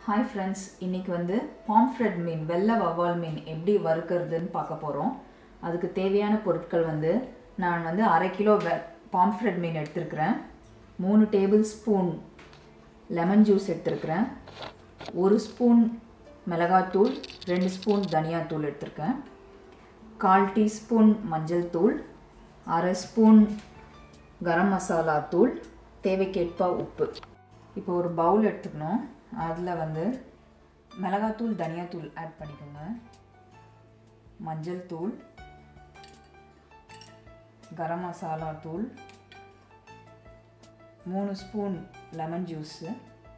hi friends இன்றைக்கி வந்து pomfret மீன் வெள்ளை வவ்வால் மீன் எப்படி வறுக்கிறதுன்னு பார்க்க போகிறோம் அதுக்கு தேவையான பொருட்கள் வந்து நான் வந்து அரை கிலோ வெ பாம்ஃப்ரெட் மீன் எடுத்திருக்கிறேன் மூணு டேபிள் ஸ்பூன் லெமன் ஜூஸ் எடுத்திருக்கிறேன் ஒரு ஸ்பூன் மிளகாத்தூள் ரெண்டு ஸ்பூன் தனியாத்தூள் எடுத்திருக்கேன் கால் டீஸ்பூன் மஞ்சள் தூள் அரை ஸ்பூன் கரம் மசாலா தூள் தேவைக்கேற்ப உப்பு இப்போ ஒரு பவுல் எடுத்துக்கணும் அதில் வந்து மிளகாத்தூள் தனியாத்தூள் ஆட் பண்ணிக்கோங்க மஞ்சள் தூள் கரம் மசாலா தூள் மூணு ஸ்பூன் லெமன் ஜூஸு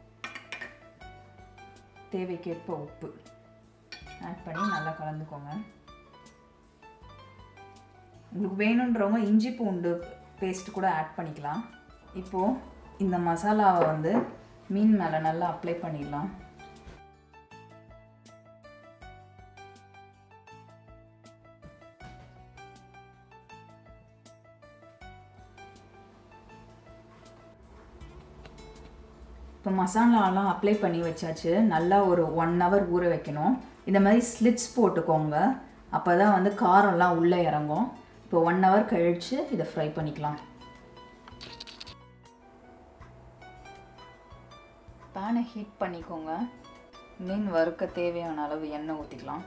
தேவைக்கேற்ப உப்பு ஆட் பண்ணி நல்லா கலந்துக்கோங்க உங்களுக்கு வேணுன்றவங்க இஞ்சி பூண்டு பேஸ்ட் கூட ஆட் பண்ணிக்கலாம் இப்போது இந்த மசாலாவை வந்து மீன் மேலே நல்லா அப்ளை பண்ணிடலாம் இப்போ மசாலாலாம் அப்ளை பண்ணி வச்சாச்சு நல்லா ஒரு ஒன் ஹவர் ஊற வைக்கணும் இந்த மாதிரி ஸ்லிட்ஸ் போட்டுக்கோங்க அப்போ தான் வந்து காரம்லாம் உள்ளே இறங்கும் இப்போ ஒன் ஹவர் கழித்து இதை ஃப்ரை பண்ணிக்கலாம் பேனை ஹீட் பண்ணிக்கோங்க மீன் வறுக்க தேவையான அளவு எண்ணெய் ஊற்றிக்கலாம்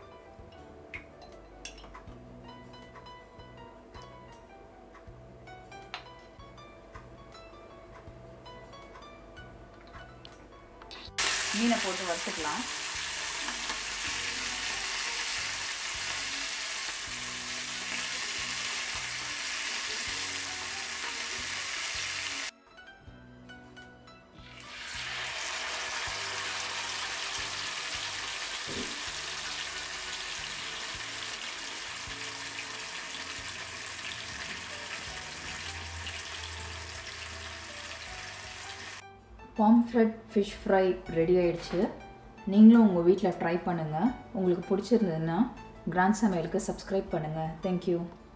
மீனை போட்டு வறுத்துக்கலாம் பாம்ஃப்ரெட் ஃபிஷ் ஃப்ரை ரெடி ஆயிடுச்சு நீங்களும் உங்கள் வீட்டில் ட்ரை பண்ணுங்கள் உங்களுக்கு பிடிச்சிருந்ததுன்னா கிராண்ட் சமையலுக்கு சப்ஸ்கிரைப் பண்ணுங்கள் தேங்க்யூ